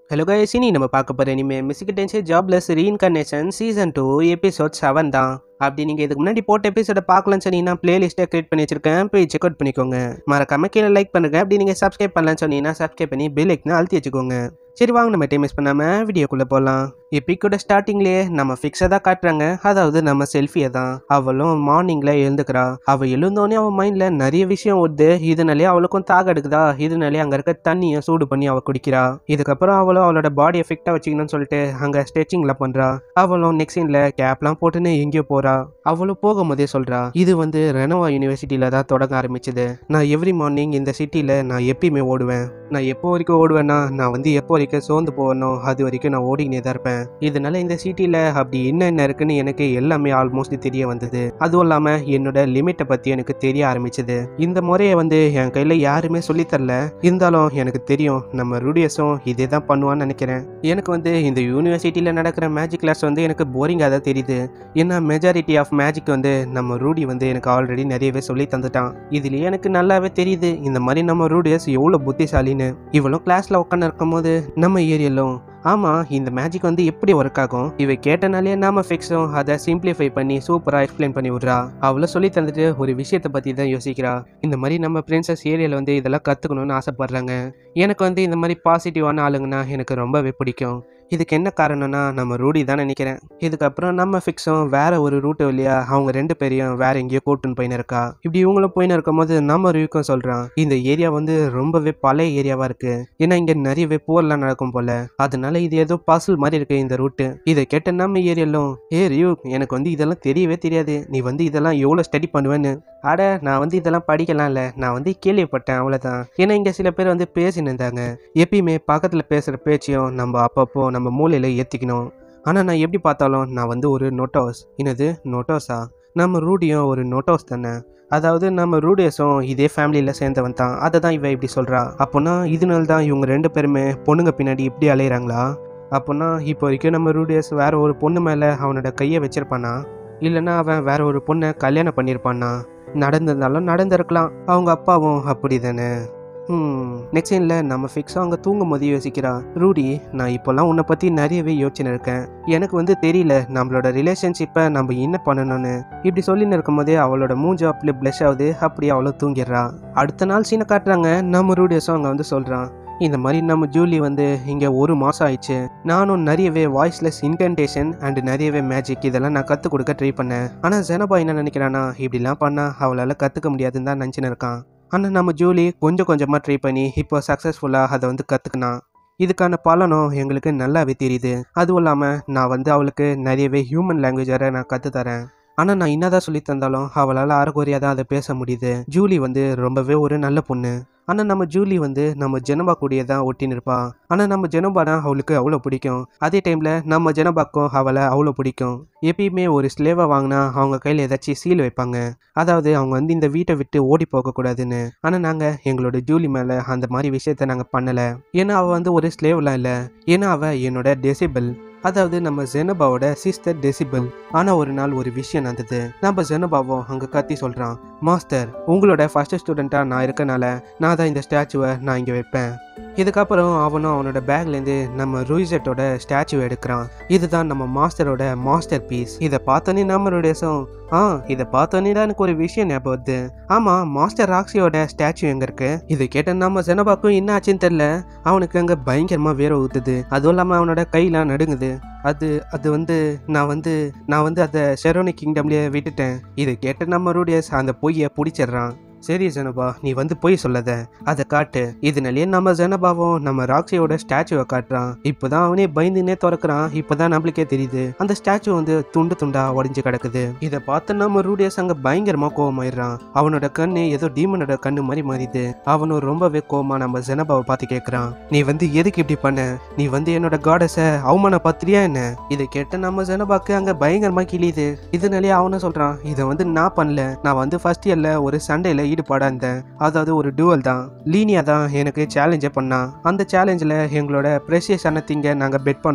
hello guys இனி நம்ம பார்க்க போகிற இனிமே மிஸ்கிட்டன்ஸே jobless reincarnation season two episode seven தான் அப்படி நீங்கள் இதுக்கு முன்னாடி போட்ட எபிசோட பார்க்கலன்னு சொன்னீங்கன்னா பிளேலிஸ்ட்டை கிரியேட் பண்ணி வச்சிருக்கேன் போய் செக் அவுட் பண்ணிக்கோங்க மறக்காம கீழே லைக் பண்ணுங்க அப்படி நீங்கள் சப்ஸ்கிரைப் பண்ணலன்னு சொன்னீங்கன்னா சப்ஸ்கிரைப் பண்ணி பெல் ஐக்கனை அழுத்தி வச்சுக்கோங்க சரி வாங்க நம்ம டைம் மிஸ் பண்ணாமல் வீடியோக்குள்ளே போகலாம் எப்பிக்கோட ஸ்டார்டிங்லேயே நம்ம ஃபிக்ஸை தான் காட்டுறாங்க அதாவது நம்ம செல்ஃபியை தான் அவளும் மார்னிங்கில் எழுந்துக்கிறா அவள் எழுந்தோடனே அவன் மைண்டில் நிறைய விஷயம் வருது இதனாலே அவளுக்கும் தாக எடுக்குதா இதனாலே அங்கே இருக்க தண்ணியை சூடு பண்ணி அவள் குடிக்கிறா இதுக்கப்புறம் அவளும் அவளோட பாடி எஃபெக்டாக வச்சுக்கணும்னு சொல்லிட்டு அங்கே ஸ்ட்ரெச்சிங்லாம் பண்ணுறா அவளும் நெக்ஸ்ட் சீனில் கேப்லாம் போட்டுன்னு எங்கேயோ போகிறா அவளும் போகும்போதே சொல்கிறா இது வந்து ரெனோவா யூனிவர்சிட்டியில் தான் தொடங்க ஆரம்பிச்சது நான் எவ்ரி மார்னிங் இந்த சிட்டியில் நான் எப்பயுமே ஓடுவேன் நான் எப்போ வரைக்கும் ஓடுவேன்னா நான் வந்து எப்போ வரைக்கும் சோர்ந்து போவேனோ அது வரைக்கும் நான் ஓடிக்கினே தான் இருப்பேன் இதனால இந்த சிட்டியில் அப்படி என்னென்ன இருக்குன்னு எனக்கு எல்லாமே ஆல்மோஸ்ட் தெரிய வந்தது அதுவும் இல்லாமல் என்னோட லிமிட்டை பற்றி எனக்கு தெரிய ஆரம்பிச்சது இந்த முறையை வந்து என் கையில் யாருமே சொல்லித் தரல இருந்தாலும் எனக்கு தெரியும் நம்ம ரூடியஸும் இதே தான் பண்ணுவான்னு நினைக்கிறேன் எனக்கு வந்து இந்த யூனிவர்சிட்டியில் நடக்கிற மேஜிக் கிளாஸ் வந்து எனக்கு போரிங்காக தான் தெரியுது ஏன்னா மெஜாரிட்டி ஆஃப் மேஜிக் வந்து நம்ம ரூடி வந்து எனக்கு ஆல்ரெடி நிறையவே சொல்லி தந்துட்டான் இதுலயே எனக்கு நல்லாவே தெரியுது இந்த மாதிரி நம்ம ரூடியஸ் எவ்வளோ புத்திசாலின்னு இவளும் கிளாஸில் உட்காந்து இருக்கும்போது நம்ம ஏரியலும் ஆமாம் இந்த மேஜிக் வந்து எப்படி ஒர்க் ஆகும் இவ கேட்டனாலே நாம ஃபிக்ஸும் அதை சிம்பிளிஃபை பண்ணி சூப்பராக எக்ஸ்பிளைன் பண்ணி விட்றா அவளை சொல்லி தந்துட்டு ஒரு விஷயத்தை பற்றி தான் யோசிக்கிறா இந்த மாதிரி நம்ம பிரின்சஸ் ஏரியாவில் வந்து இதெல்லாம் கற்றுக்கணும்னு ஆசைப்பட்றாங்க எனக்கு வந்து இந்த மாதிரி பாசிட்டிவான ஆளுங்கன்னா எனக்கு ரொம்பவே பிடிக்கும் இதுக்கு என்ன காரணம்னா நம்ம ரூடி தான் நினைக்கிறேன் இதுக்கப்புறம் நம்ம ஃபிக்ஸும் வேற ஒரு ரூட்டு வழியா அவங்க ரெண்டு பேரையும் வேற எங்கேயோ கூட்டுன்னு போயின்னு இருக்கா இப்படி இவங்களும் போயின்னு இருக்கும்போது நம்ம ரியூக்கும் சொல்றான் இந்த ஏரியா வந்து ரொம்பவே பழைய ஏரியாவா இருக்கு ஏன்னா இங்க நிறையவே போர்லாம் நடக்கும் போல அதனால இது ஏதோ பசில் மாதிரி இருக்கு இந்த ரூட்டு இதை கேட்ட நம்ம ஏரியாலும் ஏ ரியூ எனக்கு வந்து இதெல்லாம் தெரியவே தெரியாது நீ வந்து இதெல்லாம் எவ்வளோ ஸ்டடி பண்ணுவேன்னு அட நான் வந்து இதெல்லாம் படிக்கலாம் இல்லை நான் வந்து கேள்விப்பட்டேன் அவ்வளோதான் ஏன்னா இங்கே சில பேர் வந்து பேசின்னு இருந்தாங்க எப்பயுமே பக்கத்தில் பேசுகிற பேச்சையும் நம்ம அப்பப்போ நம்ம மூளையில் ஏற்றிக்கணும் ஆனால் நான் எப்படி பார்த்தாலும் நான் வந்து ஒரு நோட்டோஸ் என்னது நோட்டோஸா நம்ம ரூடியும் ஒரு நோட்டோஸ் தானே அதாவது நம்ம ரூடியஸும் இதே ஃபேமிலியில் சேர்ந்தவன் தான் அதை தான் இவ இப்படி சொல்கிறா அப்போனா இதனால தான் இவங்க ரெண்டு பேருமே பொண்ணுங்க பின்னாடி இப்படி அலையிறாங்களா அப்போனா இப்போ வரைக்கும் நம்ம ரூடியஸ் வேற ஒரு பொண்ணு மேலே அவனோட கையை வச்சிருப்பானா இல்லைன்னா அவன் வேற ஒரு பொண்ணை கல்யாணம் பண்ணியிருப்பானா நடந்திருந்தாலும் நடந்திருக்கலாம் அவங்க அப்பாவும் அப்படி தானே நெக்ஸ்ட் சீனில் நம்ம ஃபிக்ஸாக அங்கே தூங்கும் போது யோசிக்கிறா ரூடி நான் இப்போல்லாம் உன்னை பற்றி நிறையவே யோசனை இருக்கேன் எனக்கு வந்து தெரியல நம்மளோட ரிலேஷன்ஷிப்பை நம்ம என்ன பண்ணணும்னு இப்படி சொல்லின்னு இருக்கும்போதே அவளோட மூஞ்சு அப்படி ப்ளஷ் ஆகுது அப்படி அவளோ தூங்கிடுறா அடுத்த நாள் சீனை காட்டுறாங்க நம்ம ரூடியஸும் அங்கே வந்து சொல்கிறான் இந்த மாதிரி நம்ம ஜூலி வந்து இங்கே ஒரு மாதம் ஆயிடுச்சு நானும் நிறையவே வாய்ஸ்லெஸ் இன்டென்டேஷன் அண்ட் நிறையவே மேஜிக் இதெல்லாம் நான் கற்றுக் கொடுக்க ட்ரை பண்ணேன் ஆனால் ஜெனபா என்ன நினைக்கிறானா இப்படிலாம் பண்ணால் அவளால் கற்றுக்க முடியாதுன்னு தான் நினச்சின்னு இருக்கான் ஆனால் நம்ம ஜூலி கொஞ்சம் கொஞ்சமாக ட்ரை பண்ணி இப்போ சக்ஸஸ்ஃபுல்லாக அதை வந்து கற்றுக்கினான் இதுக்கான பலனும் எங்களுக்கு நல்லாவே தெரியுது அதுவும் இல்லாமல் நான் வந்து அவளுக்கு நிறையவே ஹியூமன் லாங்குவேஜ் வேறு நான் கற்றுத்தரேன் ஆனால் நான் என்னதான் சொல்லி தந்தாலும் அவளால் அறகுறையாக தான் அதை பேச முடியுது ஜூலி வந்து ரொம்பவே ஒரு நல்ல பொண்ணு ஆனால் நம்ம ஜூலி வந்து நம்ம ஜெனபா கூடிய தான் ஒட்டின்னு இருப்பா ஆனால் நம்ம ஜெனபானா அவளுக்கு அவ்வளோ பிடிக்கும் அதே டைமில் நம்ம ஜெனபாக்கும் அவளை அவ்வளோ பிடிக்கும் எப்பயுமே ஒரு ஸ்லேவை வாங்கினா அவங்க கையில் ஏதாச்சும் சீல் வைப்பாங்க அதாவது அவங்க வந்து இந்த வீட்டை விட்டு ஓடி போகக்கூடாதுன்னு ஆனால் நாங்கள் எங்களோட ஜூலி மேலே அந்த மாதிரி விஷயத்த நாங்கள் பண்ணலை ஏன்னா அவள் வந்து ஒரு ஸ்லேவ்லாம் இல்லை ஏன்னா அவள் என்னோட டெசிபிள் அதாவது நம்ம ஜெனபாவோட சிஸ்டர் டெசிபிள் ஆனால் ஒரு நாள் ஒரு விஷயம் நடந்தது நம்ம ஜெனபாவும் அங்கே கத்தி சொல்கிறான் மாஸ்டர் உங்களோட ஃபர்ஸ்ட் ஸ்டூடெண்ட்டாக நான் இருக்கனால நான் தான் இந்த ஸ்டாச்சுவை நான் இங்கே வைப்பேன் இதுக்கப்புறம் அவனும் அவனோட பேக்லேருந்து நம்ம ரூயிசெட்டோட ஸ்டாச்சு எடுக்கிறான் இதுதான் நம்ம மாஸ்டரோட மாஸ்டர் பீஸ் இதை பார்த்தோன்னே நம்மளுடைய ஆ இதை பார்த்தோன்னே தான் எனக்கு ஒரு விஷயம் ஞாபகம் வருது ஆமாம் மாஸ்டர் ராக்ஸியோட ஸ்டாச்சு எங்கே இருக்கு இதை கேட்ட நம்ம ஜெனபாக்கும் என்ன ஆச்சுன்னு தெரில அவனுக்கு அங்கே பயங்கரமாக வேற ஊத்துது அதுவும் இல்லாமல் அவனோட கையெல்லாம் நடுங்குது அது அது வந்து நான் வந்து நான் வந்து அதை ஷெரோனி கிங்டம்லேயே விட்டுட்டேன் இதை கேட்ட நம்ம ரூடியஸ் அந்த பொய்யை பிடிச்சிடுறான் சரி ஜனபா நீ வந்து போய் சொல்லாத அதை காட்டு இதனாலேயே நம்ம ஜனபாவும் நம்ம ராக்ஸியோட ஸ்டாச்சுவை காட்டுறான் இப்போதான் அவனே பயந்துனே திறக்கிறான் இப்போதான் நம்மளுக்கே தெரியுது அந்த ஸ்டாச்சு வந்து துண்டு துண்டா உடஞ்சு கிடக்குது இதை பார்த்து நம்ம ரூடியஸ் அங்க பயங்கரமா கோவமாயிடுறான் அவனோட கண்ணு ஏதோ டீமனோட கண்ணு மாதிரி மாறிது அவனும் ரொம்பவே கோவமா நம்ம ஜனபாவை பார்த்து கேட்கறான் நீ வந்து எதுக்கு இப்படி பண்ண நீ வந்து என்னோட காடஸை அவமான பத்திரியா என்ன இதை கேட்ட நம்ம ஜனபாக்கு அங்க பயங்கரமா கிழியுது இதனாலேயே அவனும் சொல்றான் இதை வந்து நான் பண்ணல நான் வந்து ஃபர்ஸ்ட் இயர்ல ஒரு சண்டையில ஈடுபாடாக இருந்தேன் அதாவது ஒரு டூவல் தான் லீனியா தான் எனக்கு சேலஞ்சே பண்ணான் அந்த சேலஞ்சில் எங்களோட ப்ரெஷியஸான திங்கை நாங்கள் பெட் பண்ணோம்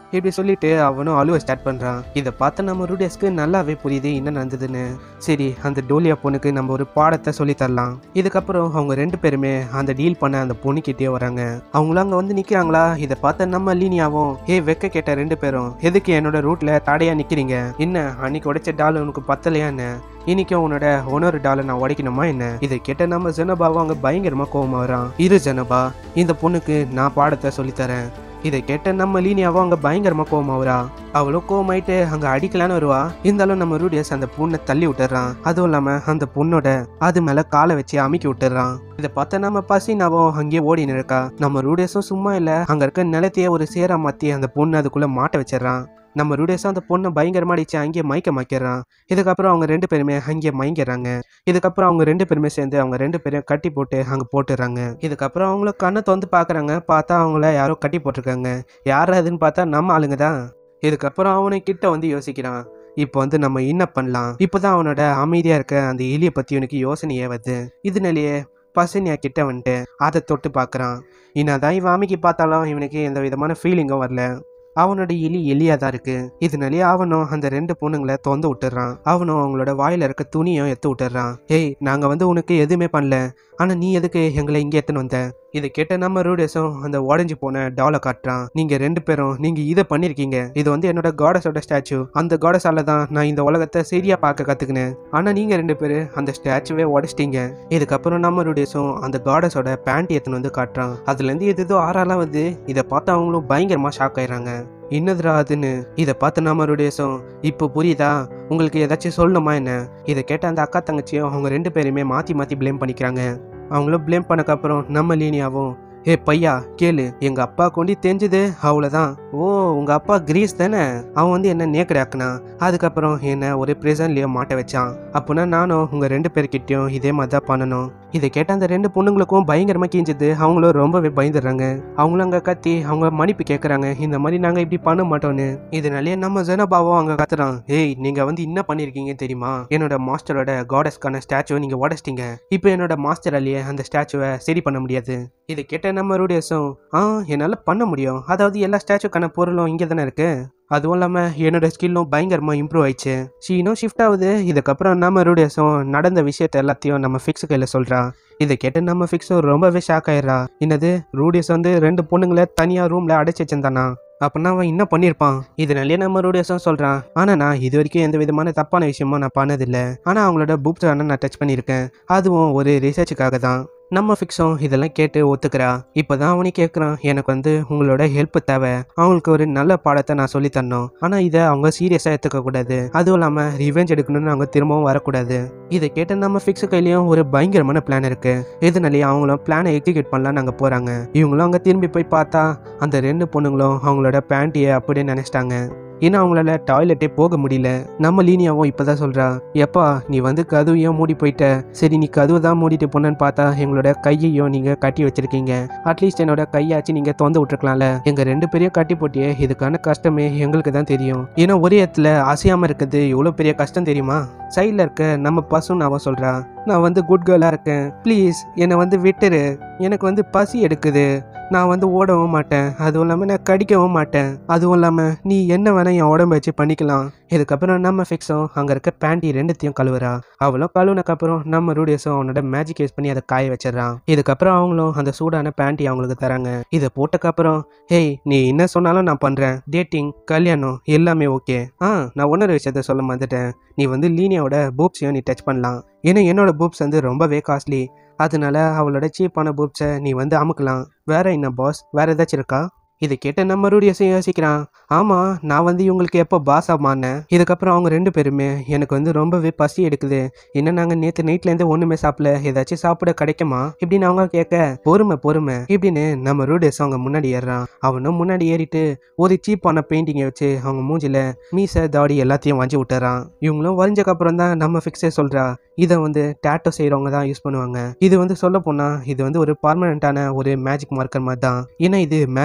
இப்படி சொல்லிட்டு அவனும் அழுவ ஸ்டார்ட் பண்றான் இதை பார்த்து நம்ம ரூடியஸ்க்கு நல்லாவே புரியுது என்ன நடந்ததுன்னு சரி அந்த டோலியா பொண்ணுக்கு நம்ம ஒரு பாடத்தை சொல்லி தரலாம் இதுக்கப்புறம் அவங்க ரெண்டு பேருமே அந்த டீல் பண்ண அந்த பொண்ணுக்கிட்டே வராங்க அவங்களும் அங்க வந்து நிக்கிறாங்களா இதை பார்த்த நம்ம லீனியாவும் ஏ வெக்க கேட்ட ரெண்டு பேரும் எதுக்கு என்னோட ரூட்ல தடையா நிக்கிறீங்க என்ன அன்னைக்கு உடைச்ச டால் உனக்கு பத்தலையா என்ன இன்னைக்கு உன்னோட ஒன்னொரு டாலர் நான் உடைக்கணுமா என்ன இதை கேட்ட நம்ம ஜனபாவும் அங்க பயங்கரமா கோவமா வரான் இரு ஜனபா இந்த பொண்ணுக்கு நான் பாடத்தை சொல்லித்தரேன் இதை கேட்ட நம்ம லீனியாவும் அங்க பயங்கரமா கோவமா வரா அவளும் கோவமாயிட்டு அங்க அடிக்கலான்னு வருவா இருந்தாலும் நம்ம ரூடியஸ் அந்த பொண்ணை தள்ளி விட்டுறான் அதுவும் இல்லாம அந்த பொண்ணோட அது மேல காலை வச்சு அமுக்கி விட்டுறான் இதை பார்த்த நம்ம பசினாவும் அங்கேயே ஓடி இருக்கா நம்ம ரூடியஸும் சும்மா இல்ல அங்க இருக்க நிலத்தையே ஒரு சேரா மாத்தி அந்த பொண்ணு அதுக்குள்ள மாட்ட வச்சிடறான் நம்ம ரூடியஸும் அந்த பொண்ணை பயங்கரமா அடிச்சு அங்கேயே மயக்க மாக்கிறான் இதுக்கப்புறம் அவங்க ரெண்டு பேருமே அங்கேயே மயங்கிறாங்க இதுக்கப்புறம் அவங்க ரெண்டு பேருமே சேர்ந்து அவங்க ரெண்டு பேரையும் கட்டி போட்டு அங்கே போட்டுடுறாங்க இதுக்கப்புறம் அவங்கள கண்ணை திறந்து பார்க்குறாங்க பார்த்தா அவங்கள யாரோ கட்டி போட்டிருக்காங்க யார் அதுன்னு பார்த்தா நம்ம ஆளுங்க தான் இதுக்கப்புறம் அவனை கிட்ட வந்து யோசிக்கிறான் இப்போ வந்து நம்ம என்ன பண்ணலாம் இப்போதான் அவனோட அமைதியாக இருக்க அந்த எலியை பற்றி அவனுக்கு யோசனையே வருது இதனாலேயே பசனியா கிட்ட வந்துட்டு அதை தொட்டு பார்க்குறான் என்னதான் இவன் அமைக்கி பார்த்தாலும் இவனுக்கு எந்த விதமான ஃபீலிங்கும் வரல அவனோட எலி எலியா தான் இருக்கு இதனாலே அவனும் அந்த ரெண்டு பொண்ணுங்களை தொந்து விட்டுறான் அவனும் அவங்களோட வாயில இருக்க துணியும் எடுத்து விட்டுறான் ஏய் நாங்க வந்து உனக்கு எதுவுமே பண்ணல ஆனா நீ எதுக்கு எங்களை இங்க எடுத்துன்னு வந்த இதை கேட்ட நம்ம ரூடேஸும் அந்த உடஞ்சி போன டாலை காட்டுறான் நீங்க ரெண்டு பேரும் நீங்க இதை பண்ணிருக்கீங்க இது வந்து என்னோட காடஸோட ஸ்டாச்சு அந்த காடஸால தான் நான் இந்த உலகத்தை சரியா பார்க்க கத்துக்கினேன் ஆனா நீங்க ரெண்டு பேரு அந்த ஸ்டாச்சுவே உடைச்சிட்டீங்க இதுக்கப்புறம் நம்ம ரூடேஸும் அந்த காடஸோட பேண்ட் எடுத்துன்னு வந்து காட்டுறான் அதுல இருந்து எது ஏதோ ஆறாலாம் வந்து இதை பார்த்து அவங்களும் பயங்கரமா ஷாக் ஆயிடுறாங்க என்னதுடா அதுன்னு இதை பார்த்து நாம ரூடேஸும் இப்போ புரியுதா உங்களுக்கு ஏதாச்சும் சொல்லணுமா என்ன இதை கேட்ட அந்த அக்கா தங்கச்சியும் அவங்க ரெண்டு பேருமே மாற்றி மாற்றி ப்ளேம் பண்ணிக்கிறாங்க அவங்களும் ப்ளேம் பண்ணக்கப்புறம் நம்ம லீனியாவும் ஏ பையா கேளு எங்க அப்பா கொண்டு தெரிஞ்சது அவ்வளோதான் ஓ உங்க அப்பா கிரீஸ் தானே அவன் வந்து என்ன நேக்கடாக்குனா அதுக்கப்புறம் என்ன ஒரு பிரிசன்லயே மாட்ட வச்சான் அப்போனா நானும் உங்க ரெண்டு பேர்கிட்டயும் இதே மாதிரி தான் பண்ணணும் இதை கேட்ட அந்த ரெண்டு பொண்ணுங்களுக்கும் பயங்கரமா கீஞ்சது அவங்களும் ரொம்பவே பயந்துடுறாங்க அவங்களும் அங்க கத்தி அவங்க மன்னிப்பு கேட்கறாங்க இந்த மாதிரி நாங்க இப்படி பண்ண மாட்டோம்னு இதனாலேயே நம்ம ஜனபாவும் அங்க கத்துறான் ஏய் நீங்க வந்து என்ன பண்ணிருக்கீங்க தெரியுமா என்னோட மாஸ்டரோட காடஸ்க்கான ஸ்டாச்சுவை நீங்க உடைச்சிட்டீங்க இப்போ என்னோட மாஸ்டராலேயே அந்த ஸ்டாச்சுவை சரி பண்ண முடியாது இதை கேட்ட நம்ம ரூடியஸும் ஆ என்னால் பண்ண முடியும் அதாவது எல்லா ஸ்டாச்சுக்கான பொருளும் இங்கே தானே இருக்கு அதுவும் இல்லாமல் என்னோட ஸ்கில்லும் பயங்கரமாக இம்ப்ரூவ் ஆயிடுச்சு ஷீனும் ஷிஃப்ட் ஆகுது இதுக்கப்புறம் நம்ம ரூடியஸும் நடந்த விஷயத்த எல்லாத்தையும் நம்ம ஃபிக்ஸ் கையில் சொல்கிறா இதை கேட்டு நம்ம ஃபிக்ஸும் ரொம்பவே ஷாக் ஆயிடுறா என்னது ரூடியஸ் வந்து ரெண்டு பொண்ணுங்களை தனியாக ரூமில் அடைச்சி வச்சிருந்தானா அப்படின்னா அவன் என்ன பண்ணியிருப்பான் இதனாலேயே நம்ம ரூடியஸும் சொல்கிறான் ஆனால் நான் இது வரைக்கும் எந்த விதமான தப்பான விஷயமும் நான் பண்ணதில்லை ஆனால் அவங்களோட பூப்ஸ் நான் டச் பண்ணியிருக்கேன் அதுவும் ஒரு ரிசர்ச்சுக்காக தான் நம்ம ஃபிக்ஸும் இதெல்லாம் கேட்டு ஒத்துக்கிறா இப்போதான் அவனே கேட்குறான் எனக்கு வந்து உங்களோட ஹெல்ப் தேவை அவங்களுக்கு ஒரு நல்ல பாடத்தை நான் சொல்லி தரணும் ஆனால் இதை அவங்க சீரியஸாக எடுத்துக்க கூடாது அதுவும் இல்லாமல் ரிவெஞ்ச் எடுக்கணும்னு அவங்க திரும்பவும் வரக்கூடாது இதை கேட்ட நம்ம ஃபிக்ஸ் கையிலையும் ஒரு பயங்கரமான பிளான் இருக்கு இதனாலேயே அவங்களும் பிளானை எக்ஸிக்யூட் பண்ணலாம் நாங்கள் போகிறாங்க இவங்களும் அங்கே திரும்பி போய் பார்த்தா அந்த ரெண்டு பொண்ணுங்களும் அவங்களோட பேண்ட்டியை அப்படியே நினைச்சிட்டாங்க ஏன்னா அவங்களால டாய்லெட்டே போக முடியல நம்ம லீனியாவும் இப்பதான் சொல்றா எப்பா நீ வந்து கதவையும் மூடி போயிட்ட சரி நீ கதவு தான் மூடிட்டு போனேன்னு பார்த்தா எங்களோட கையையும் நீங்க கட்டி வச்சிருக்கீங்க அட்லீஸ்ட் என்னோட கையாச்சு நீங்க தொந்த விட்டுருக்கலாம்ல எங்க ரெண்டு பேரையும் கட்டி போட்டியே இதுக்கான கஷ்டமே எங்களுக்கு தான் தெரியும் ஏன்னா ஒரே இடத்துல அசையாம இருக்கிறது எவ்வளவு பெரிய கஷ்டம் தெரியுமா சைடில் இருக்க நம்ம பசுன்னு அவன் சொல்றா நான் வந்து குட் கேர்லாக இருக்கேன் ப்ளீஸ் என்னை வந்து விட்டுரு எனக்கு வந்து பசி எடுக்குது நான் வந்து ஓடவும் மாட்டேன் அதுவும் இல்லாமல் நான் கடிக்கவும் மாட்டேன் அதுவும் இல்லாமல் நீ என்ன வேணா என் உடம்ப வச்சு பண்ணிக்கலாம் இதுக்கப்புறம் நம்ம ஃபிக்ஸும் அங்கே இருக்க பேண்டி ரெண்டுத்தையும் கழுவுறா அவளும் கழுவுனக்கப்புறம் நம்ம ரூடியஸும் அவனோட மேஜிக் யூஸ் பண்ணி அதை காய வச்சிடறான் இதுக்கப்புறம் அவங்களும் அந்த சூடான பேண்டி அவங்களுக்கு தராங்க இதை போட்டக்கப்புறம் ஹேய் நீ என்ன சொன்னாலும் நான் பண்ணுறேன் டேட்டிங் கல்யாணம் எல்லாமே ஓகே ஆ நான் இன்னொரு விஷயத்த சொல்ல மறந்துட்டேன் நீ வந்து லீனியாவோட பூப்ஸையும் நீ டச் பண்ணலாம் ஏன்னா என்னோட பூப்ஸ் வந்து ரொம்பவே காஸ்ட்லி அதனால அவளோட சீப்பான பூப்ஸை நீ வந்து அமுக்கலாம் வேற என்ன பாஸ் வேற ஏதாச்சும் இருக்கா இதை கேட்ட நம்ம ரூடியஸும் யோசிக்கிறான் ஆமாம் நான் வந்து இவங்களுக்கு எப்போ பாஸா மாறினேன் இதுக்கப்புறம் அவங்க ரெண்டு பேருமே எனக்கு வந்து ரொம்பவே பசி எடுக்குது என்ன நாங்கள் நேற்று நைட்லேருந்து ஒன்றுமே சாப்பிடல ஏதாச்சும் சாப்பிட கிடைக்குமா இப்படின்னு அவங்க கேட்க பொறுமை பொறுமை இப்படின்னு நம்ம ரூடியஸ் அவங்க முன்னாடி ஏறுறான் அவனும் முன்னாடி ஏறிட்டு ஒரு சீப்பான பெயிண்டிங்கை வச்சு அவங்க மூஞ்சில மீச தாடி எல்லாத்தையும் வரைஞ்சி விட்டுறான் இவங்களும் வரைஞ்சக்கப்புறம் தான் நம்ம ஃபிக்ஸே சொல்கிறா இதை வந்து டேட்டோ செய்கிறவங்க தான் யூஸ் பண்ணுவாங்க இது வந்து சொல்ல போனால் இது வந்து ஒரு பர்மனெண்ட்டான ஒரு மேஜிக் மார்க்கர் மாதிரி தான் ஏன்னா இது மேஜிக்கல் பெயிண்ட்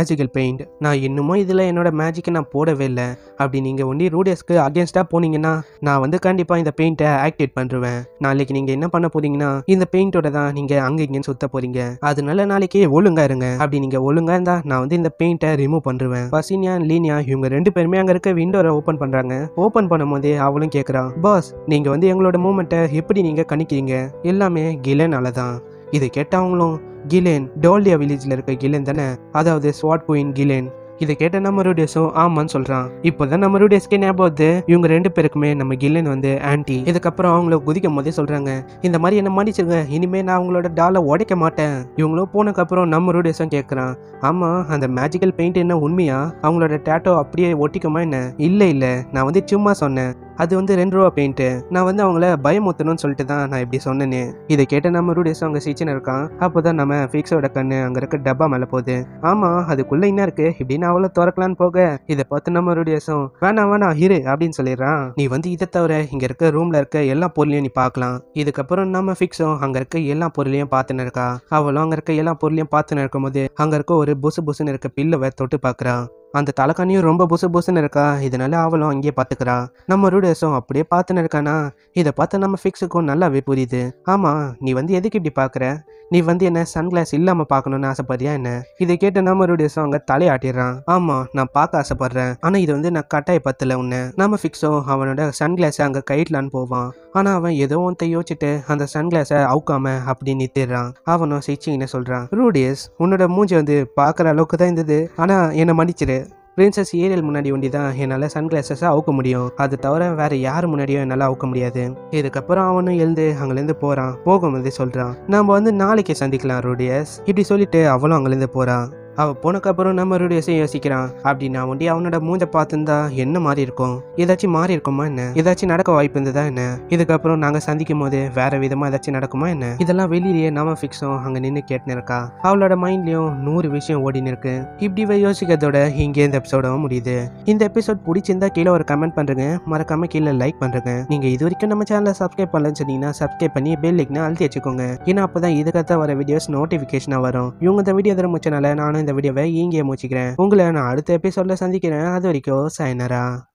பெயிண்ட் நான் இன்னமும் இதில் என்னோட மேஜிக்கை நான் போடவே இல்லை அப்படி நீங்கள் ஒண்டி ரூடியஸ்க்கு அகேன்ஸ்டாக போனீங்கன்னா நான் வந்து கண்டிப்பாக இந்த பெயிண்ட்டை ஆக்டிவேட் பண்ணுறேன் நாளைக்கு நீங்கள் என்ன பண்ண போறீங்கன்னா இந்த பெயிண்டோட தான் நீங்கள் அங்கே இங்கேன்னு சுத்த போறீங்க அதனால நாளைக்கு ஒழுங்கா இருங்க அப்படி நீங்கள் ஒழுங்கா இருந்தா நான் வந்து இந்த பெயிண்ட்டை ரிமூவ் பண்ணுவேன் பசினியா லீனியா இவங்க ரெண்டு பேருமே அங்கே இருக்க விண்டோரை ஓப்பன் பண்ணுறாங்க ஓப்பன் பண்ணும்போதே அவளும் கேட்குறான் பாஸ் நீங்கள் வந்து எங்களோட மூமெண்ட்டை எப்படி நீங்கள் கணிக்கிறீங்க எல்லாமே கிலனால தான் இதை கேட்டவங்களும் கிலேன் டோல்டியா வில்லேஜில் இருக்க கிலேன் தானே அதாவது ஸ்வாட் குயின் கிலேன் இதை கேட்ட நம்ம ரூடியஸும் ஆமான்னு சொல்றான் இப்போதான் நம்ம ரூடியஸ்க்கே ஞாபகம் வருது இவங்க ரெண்டு பேருக்குமே நம்ம கில்லன் வந்து ஆன்டி இதுக்கப்புறம் அவங்கள குதிக்கும் போதே சொல்றாங்க இந்த மாதிரி என்ன மன்னிச்சிருங்க இனிமே நான் அவங்களோட டாலை உடைக்க மாட்டேன் இவங்களும் போனதுக்கப்புறம் நம்ம ரூடியஸும் கேட்குறான் ஆமா அந்த மேஜிக்கல் பெயிண்ட் என்ன உண்மையா அவங்களோட டேட்டோ அப்படியே ஒட்டிக்குமா என்ன இல்லை இல்லை நான் வந்து சும்மா சொன்னேன் அது வந்து ரெண்டு ரூபா பெயிண்ட்டு நான் வந்து அவங்கள பயமுத்தணும்னு சொல்லிட்டு தான் நான் இப்படி சொன்னேனே இதை கேட்ட நம்ம ரூடியஸ் அவங்க சீச்சன் இருக்கான் அப்போதான் நம்ம ஃபிக்ஸோட கண்ணு அங்க இருக்க டப்பா மேல போகுது ஆமா அதுக்குள்ள என்ன இருக்கு இப்படின்னு அவளை திறக்கலான்னு போக இதை பார்த்து நம்ம ரூடியஸும் வேணாம் வேணாம் இரு அப்படின்னு சொல்லிடுறான் நீ வந்து இதை தவிர இங்க இருக்க ரூம்ல இருக்க எல்லா பொருளையும் நீ பார்க்கலாம் இதுக்கப்புறம் நம்ம ஃபிக்ஸும் அங்க இருக்க எல்லா பொருளையும் பார்த்துன்னு இருக்கா அவளும் அங்க இருக்க எல்லா பொருளையும் பார்த்துன்னு இருக்கும்போது அங்க இருக்க ஒரு புசு புசுன்னு இருக்க பில்லவை தொட்டு பார்க்கறா அந்த தலைக்காணியும் ரொம்ப புசு புசுன்னு இருக்கா இதனால அவளும் அங்கேயே பார்த்துக்கிறா நம்ம ரூடேஸும் அப்படியே பார்த்துன்னு இருக்கானா இதை பார்த்து நம்ம ஃபிக்ஸுக்கும் நல்லாவே புரியுது ஆமா நீ வந்து எதுக்கு இப்படி பார்க்குற நீ வந்து என்ன சன்கிளாஸ் இல்லாம பார்க்கணும்னு ஆசைப்படுறியா என்ன இதை கேட்டு நம்ம ரூடேஸும் அங்க தலையாட்டிடுறான் ஆமா நான் பார்க்க ஆசைப்படுறேன் ஆனா இது வந்து நான் கட்டாய பத்தல உன்னை நம்ம ஃபிக்ஸும் அவனோட சன்கிளாஸை அங்க கைட்லான்னு போவான் ஆனா அவன் ஏதோ ஒன்றை யோசிச்சுட்டு அந்த சன்கிளாஸை அவுக்காம அப்படி நிறுத்திடுறான் அவனும் சிச்சின்னு சொல்றான் ரூடியஸ் உன்னோட மூஞ்சி வந்து பார்க்குற அளவுக்கு தான் இருந்தது ஆனா என்னை மன்னிச்சிரு பிரின்சஸ் ஏரியல் முன்னாடி ஒண்டி தான் என்னால் சன்கிளாஸஸை அவுக்க முடியும் அது தவிர வேற யார் முன்னாடியும் என்னால் அவுக்க முடியாது இதுக்கப்புறம் அவனும் எழுந்து அங்கேருந்து போகிறான் போகும்போது சொல்கிறான் நம்ம வந்து நாளைக்கு சந்திக்கலாம் ரூடியஸ் இப்படி சொல்லிட்டு அவளும் அங்கேருந்து போகிறான் அவ போனக்கப்புறம் நம்ம ரூடியஸையும் யோசிக்கிறான் அப்படி நான் ஒண்டி அவனோட மூஞ்ச பார்த்துருந்தா என்ன மாறி இருக்கும் ஏதாச்சும் மாறி இருக்குமா என்ன ஏதாச்சும் நடக்க வாய்ப்பு இருந்ததா என்ன இதுக்கப்புறம் நாங்க சந்திக்கும் போது வேற விதமா ஏதாச்சும் நடக்குமா என்ன இதெல்லாம் வெளியிலேயே நாம ஃபிக்ஸும் அங்க நின்று கேட்டுன்னு இருக்கா அவளோட மைண்ட்லயும் நூறு விஷயம் ஓடின்னு இருக்கு இப்படி இவ யோசிக்கிறதோட இங்கே இந்த எபிசோடும் முடியுது இந்த எபிசோட் பிடிச்சிருந்தா கீழே ஒரு கமெண்ட் பண்றேங்க மறக்காம கீழே லைக் பண்றேங்க நீங்க இது வரைக்கும் நம்ம சேனலை சப்ஸ்கிரைப் பண்ணலன்னு சொன்னீங்கன்னா சப்ஸ்கிரைப் பண்ணி பெல் லைக்னா அழுத்தி வச்சுக்கோங்க ஏன்னா அப்பதான் இதுக்கத்த வர வீடியோஸ் நோட்டிபிகேஷனா வரும் இவங்க இந்த வீடியோ தர முடிச்சனால நானும் இந்த வீடியோவை இங்கே முடிச்சுக்கிறேன் உங்களை நான் அடுத்த எபிசோட்ல சந்திக்கிறேன் அது வரைக்கும் சைனரா